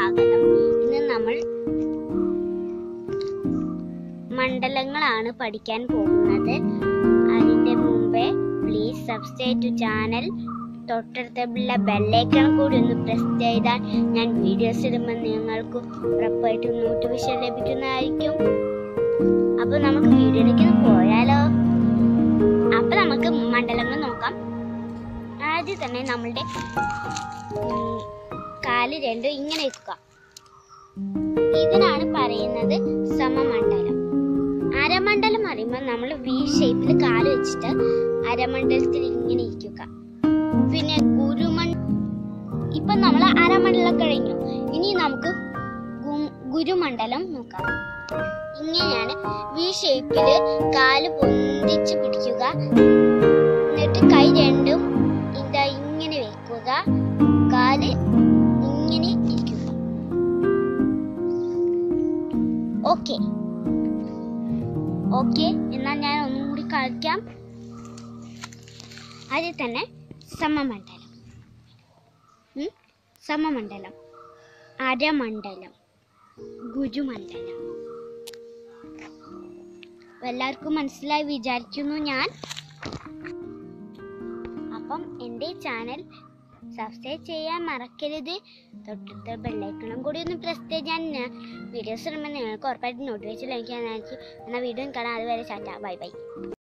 സ്വാഗതം ഇന്ന് നമ്മൾ മണ്ഡലങ്ങളാണ് പഠിക്കാൻ പോകുന്നത് അതിന്റെ മുമ്പേ പ്ലീസ് സബ്സ്ക്രൈബ് ടു ചാനൽ തൊട്ടടുത്തുള്ള ബെല്ലൈക്കൺ കൂടി ഒന്ന് പ്രസ് ചെയ്താൽ ഞാൻ വീഡിയോസ് ഇടുമ്പോൾ നിങ്ങൾക്ക് ഉറപ്പായിട്ടും നോട്ടിഫിക്കേഷൻ ലഭിക്കുന്നതായിരിക്കും അപ്പൊ നമുക്ക് വീഡിയോയിലേക്ക് പോയാലോ അപ്പൊ നമുക്ക് മണ്ഡലങ്ങൾ നോക്കാം ആദ്യം തന്നെ നമ്മളുടെ ഉം, കാല് രണ്ടും ഇങ്ങനെ വെക്കുക ഇതിനാണ് പറയുന്നത് സമമണ്ഡലം അരമണ്ഡലം പറയുമ്പോൾ നമ്മൾ വി ഷേപ്പിൽ കാല് വെച്ചിട്ട് അരമണ്ഡലത്തിൽ ഇങ്ങനെ ഇരിക്കുക പിന്നെ ഗുരുമൺ ഇപ്പൊ നമ്മൾ അരമണ്ഡലം കഴിഞ്ഞു ഇനി നമുക്ക് ഗു- ഗുരുമണ്ഡലം നോക്കാം ഇങ്ങനെയാണ് വി ഷേപ്പില് കാല് പൊന്തിച്ച് പിടിക്കുക എന്നിട്ട് കൈ രണ്ടും ഇതാ ഇങ്ങനെ വെക്കുക കാല് ഇങ്ങനെ ഇരിക്കുക ഓക്കെ ഓക്കെ എന്നാൽ ഞാൻ ഒന്നും കൂടി കളിക്കാം അതിൽ തന്നെ സമമണ്ഡലം ഉം? സമമണ്ഡലം അരമണ്ഡലം ഗുരുമണ്ഡലം എല്ലാവർക്കും മനസ്സിലായി വിചാരിക്കുന്നു ഞാൻ അപ്പം എൻ്റെ ചാനൽ സബ്സ്ക്രൈബ് ചെയ്യാൻ മറക്കരുത് തൊട്ടടുത്ത ബെല്ലൈക്കണം കൂടി ഒന്ന് പ്രസ് ചെയ്യാൻ വീഡിയോസ് ഇടുമ്പോൾ നിങ്ങൾക്ക് ഉറപ്പായിട്ട് നോട്ടിഫിക്കേഷൻ ലഭിക്കാനായിരിക്കും എന്നാൽ വീഡിയോ കാണാൻ അതുവരെ ചാറ്റ ബൈ ബൈ